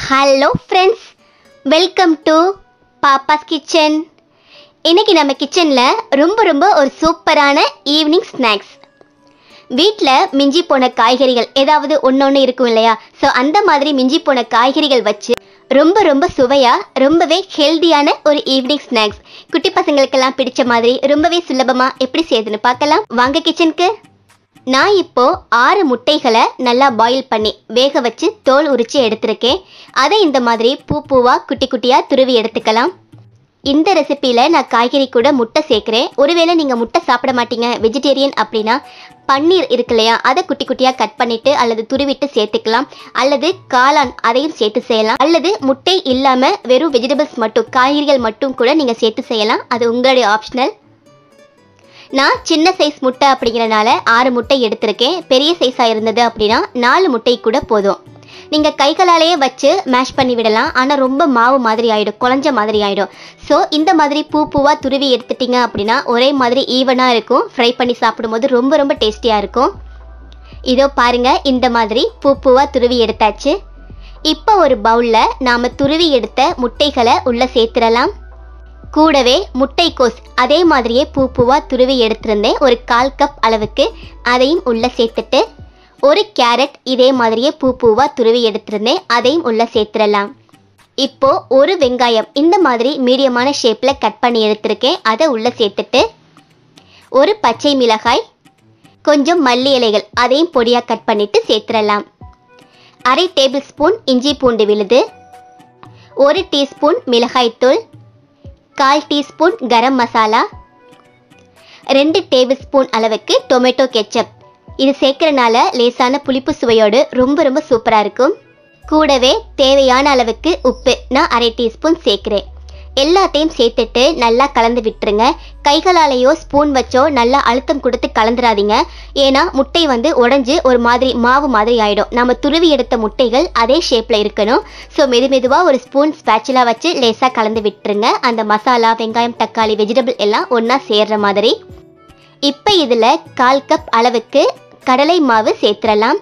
hello friends welcome to Pappa's kitchen இன்னைக்கு நம்ம கிச்சனில் ரொம்ப ரொம்ப ஒரு சூப்பரான ஈவினிங் ஸ்நாக்ஸ் வீட்டில் மிஞ்சி போன காய்கறிகள் ஏதாவது ஒன்று இருக்கும் இல்லையா ஸோ அந்த மாதிரி மிஞ்சி போன காய்கறிகள் வச்சு ரொம்ப ரொம்ப சுவையாக ரொம்பவே ஹெல்தியான ஒரு ஈவினிங் ஸ்நாக்ஸ் குட்டி பசங்களுக்கெல்லாம் பிடிச்ச மாதிரி ரொம்பவே சுலபமாக எப்படி செய்யுதுன்னு பார்க்கலாம் வாங்க கிச்சனுக்கு நான் இப்போ ஆறு முட்டைகளை நல்லா பாயில் பண்ணி வேக வச்சு தோல் உரிச்சு எடுத்திருக்கேன் அதை இந்த மாதிரி பூ பூவா குட்டி குட்டியா துருவி எடுத்துக்கலாம் இந்த ரெசிப்பியில் நான் காய்கறி கூட முட்டை சேர்க்குறேன் ஒருவேளை நீங்கள் முட்டை சாப்பிட மாட்டீங்க வெஜிடேரியன் அப்படின்னா பன்னீர் இருக்கு இல்லையா அதை குட்டி குட்டியாக கட் பண்ணிட்டு அல்லது துருவிட்டு சேர்த்துக்கலாம் அல்லது காளான் அதையும் சேர்த்து செய்யலாம் அல்லது முட்டை இல்லாமல் வெறும் வெஜிடபிள்ஸ் மட்டும் காய்கறிகள் மட்டும் கூட நீங்கள் சேர்த்து செய்யலாம் அது உங்களுடைய ஆப்ஷனல் நான் சின்ன சைஸ் முட்டை அப்படிங்கிறனால ஆறு முட்டை எடுத்திருக்கேன் பெரிய சைஸாக இருந்தது அப்படின்னா நாலு முட்டை கூட போதும் நீங்கள் கைகளாலேயே வச்சு மேஷ் பண்ணி விடலாம் ஆனால் ரொம்ப மாவு மாதிரி ஆகிடும் குழஞ்ச மாதிரி ஆகிடும் ஸோ இந்த மாதிரி பூ பூவாக துருவி எடுத்துட்டீங்க அப்படின்னா ஒரே மாதிரி ஈவனாக இருக்கும் ஃப்ரை பண்ணி சாப்பிடும்போது ரொம்ப ரொம்ப டேஸ்டியாக இருக்கும் இதோ பாருங்க இந்த மாதிரி பூ பூவாக துருவி எடுத்தாச்சு இப்போ ஒரு பவுலில் நாம் துருவி எடுத்த முட்டைகளை உள்ளே சேர்த்துடலாம் கூடவே முட்டைக்கோஸ் அதே மாதிரியே பூ பூவா துருவி எடுத்திருந்தேன் ஒரு கால் கப் அளவுக்கு அதையும் உள்ள சேர்த்துட்டு ஒரு கேரட் இதே மாதிரியே பூ பூவா துருவி எடுத்திருந்தேன் அதையும் உள்ள சேர்த்துடலாம் இப்போ ஒரு வெங்காயம் இந்த மாதிரி மீடியமான ஷேப்பில் கட் பண்ணி எடுத்திருக்கேன் அதை உள்ள சேர்த்துட்டு ஒரு பச்சை மிளகாய் கொஞ்சம் மல்லி இலைகள் அதையும் பொடியாக கட் பண்ணிட்டு சேர்த்துடலாம் அரை டேபிள் ஸ்பூன் இஞ்சி பூண்டு விழுது ஒரு டீஸ்பூன் மிளகாய்த்தூள் கால் டீஸ்பூன் கரம் மசாலா ரெண்டு டேபிள் ஸ்பூன் அளவுக்கு டொமேட்டோ கெச்சப் இது சேர்க்கறனால லேசான புளிப்பு சுவையோடு ரொம்ப ரொம்ப சூப்பராக இருக்கும் கூடவே தேவையான அளவுக்கு உப்பு நான் அரை டீஸ்பூன் சேர்க்குறேன் எல்லாத்தையும் சேர்த்துட்டு நல்லா கலந்து விட்டுருங்க கைகளாலேயோ ஸ்பூன் வச்சோ நல்லா அழுத்தம் கொடுத்து கலந்துராதீங்க ஏன்னா முட்டை வந்து உடஞ்சி ஒரு மாதிரி மாவு மாதிரி ஆயிடும் நம்ம துருவி எடுத்த முட்டைகள் அதே ஷேப்பில் இருக்கணும் ஸோ மெது மெதுவாக ஒரு ஸ்பூன் ஸ்பேச்சுலா வச்சு லேசாக கலந்து விட்டுருங்க அந்த மசாலா வெங்காயம் தக்காளி வெஜிடபிள் எல்லாம் ஒன்றா சேர்ற மாதிரி இப்போ இதில் கால் கப் அளவுக்கு கடலை மாவு சேர்த்துடலாம்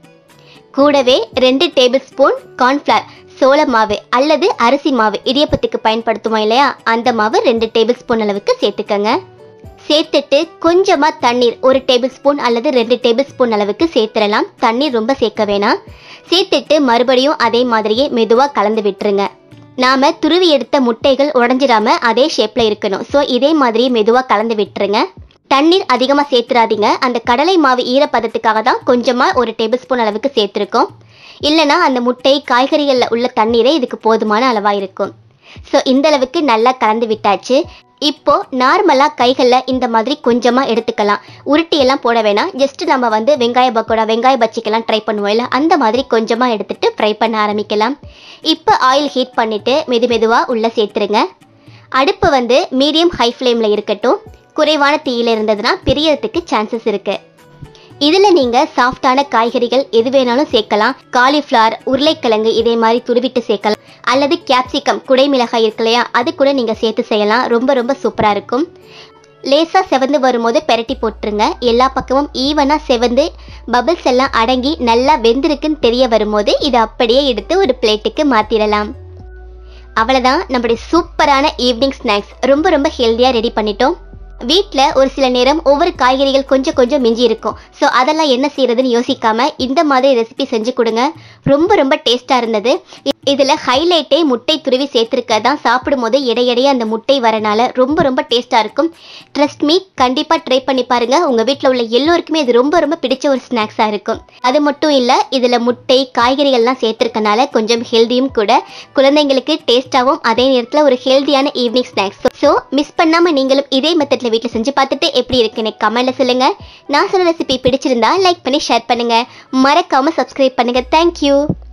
கூடவே ரெண்டு டேபிள் ஸ்பூன் கார்ன்ஃப்ளவர் சோள மாவு அல்லது அரிசி மாவு இடியப்பத்துக்கு பயன்படுத்துவோம் இல்லையா அந்த மாவு ரெண்டு டேபிள் ஸ்பூன் அளவுக்கு சேர்த்துக்கங்க சேர்த்துட்டு கொஞ்சமாக தண்ணீர் ஒரு டேபிள் ஸ்பூன் அல்லது ரெண்டு டேபிள் ஸ்பூன் அளவுக்கு சேர்த்துடலாம் தண்ணீர் ரொம்ப சேர்க்க வேணாம் சேர்த்துட்டு மறுபடியும் அதே மாதிரியே மெதுவாக கலந்து விட்டுருங்க நாம துருவி எடுத்த முட்டைகள் உடஞ்சிடாம அதே ஷேப்பில் இருக்கணும் ஸோ இதே மாதிரியே மெதுவாக கலந்து விட்டுருங்க தண்ணீர் அதிகமாக சேர்த்துறாதீங்க அந்த கடலை மாவு ஈரப்பதத்துக்காக தான் கொஞ்சமாக ஒரு டேபிள் ஸ்பூன் அளவுக்கு சேர்த்துருக்கோம் இல்லைனா அந்த முட்டை காய்கறிகளில் உள்ள தண்ணீரே இதுக்கு போதுமான அளவாக இருக்கும் ஸோ இந்த அளவுக்கு நல்லா கலந்து விட்டாச்சு இப்போ நார்மலாக கைகளில் இந்த மாதிரி கொஞ்சமாக எடுத்துக்கலாம் உருட்டியெல்லாம் போட வேணாம் ஜஸ்ட் நம்ம வந்து வெங்காய பக்கோடா வெங்காய பச்சிக்கெல்லாம் ட்ரை பண்ணுவோம் இல்லை அந்த மாதிரி கொஞ்சமாக எடுத்துட்டு ஃப்ரை பண்ண ஆரம்பிக்கலாம் இப்போ ஆயில் ஹீட் பண்ணிவிட்டு மெது மெதுவாக உள்ளே சேர்த்துருங்க அடுப்பு வந்து மீடியம் ஹை ஃப்ளேமில் இருக்கட்டும் குறைவான தீயில் இருந்ததுன்னா பிரியறதுக்கு சான்சஸ் இருக்குது இதில் நீங்கள் சாஃப்டான காய்கறிகள் எது வேணாலும் சேர்க்கலாம் காலிஃப்ளவர் உருளைக்கிழங்கு இதே மாதிரி துருவிட்டு சேர்க்கலாம் அல்லது கேப்சிகம் குடைமிளகாய் இருக்கு இல்லையா அது கூட நீங்கள் சேர்த்து செய்யலாம் ரொம்ப ரொம்ப சூப்பராக இருக்கும் லேசாக செவந்து வரும்போது பெரட்டி போட்டுருங்க எல்லா பக்கமும் ஈவனாக செவந்து பபிள்ஸ் எல்லாம் அடங்கி நல்லா வெந்திருக்குன்னு தெரிய வரும்போது இதை அப்படியே எடுத்து ஒரு பிளேட்டுக்கு மாற்றிடலாம் அவ்வளோதான் நம்மளுடைய சூப்பரான ஈவினிங் ஸ்நாக்ஸ் ரொம்ப ரொம்ப ஹெல்த்தியாக ரெடி பண்ணிட்டோம் வீட்டில் ஒரு சில நேரம் ஒவ்வொரு காய்கறிகள் கொஞ்சம் கொஞ்சம் மிஞ்சி இருக்கும் ஸோ அதெல்லாம் என்ன செய்யறதுன்னு யோசிக்காம இந்த மாதிரி ரெசிபி செஞ்சு கொடுங்க ரொம்ப ரொம்ப டேஸ்ட்டாக இருந்தது இதில் ஹைலைட்டே முட்டை துருவி சேர்த்துருக்க தான் சாப்பிடும் போது இடையிடையே அந்த முட்டை வரனால ரொம்ப ரொம்ப டேஸ்ட்டாக இருக்கும் ட்ரஸ்ட் மீ கண்டிப்பாக ட்ரை பண்ணி பாருங்க உங்கள் வீட்டில் உள்ள எல்லோருக்குமே இது ரொம்ப ரொம்ப பிடிச்ச ஒரு ஸ்நாக்ஸாக இருக்கும் அது மட்டும் இல்லை இதில் முட்டை காய்கறிகள்லாம் சேர்த்துருக்கனால கொஞ்சம் ஹெல்த்தியும் கூட குழந்தைங்களுக்கு டேஸ்ட்டாகவும் அதே நேரத்தில் ஒரு ஹெல்த்தியான ஈவினிங் ஸ்நாக்ஸ் ஸோ மிஸ் பண்ணாமல் நீங்களும் இதே மெத்தடில் வீட்டில் செஞ்சு பார்த்துட்டு எப்படி இருக்குன்னு கமெண்ட்டில் சொல்லுங்கள் நான் சொன்ன ரெசிபி பிடிச்சிருந்தா லைக் பண்ணி ஷேர் பண்ணுங்கள் மறக்காமல் சப்ஸ்கிரைப் பண்ணுங்கள் தேங்க்யூ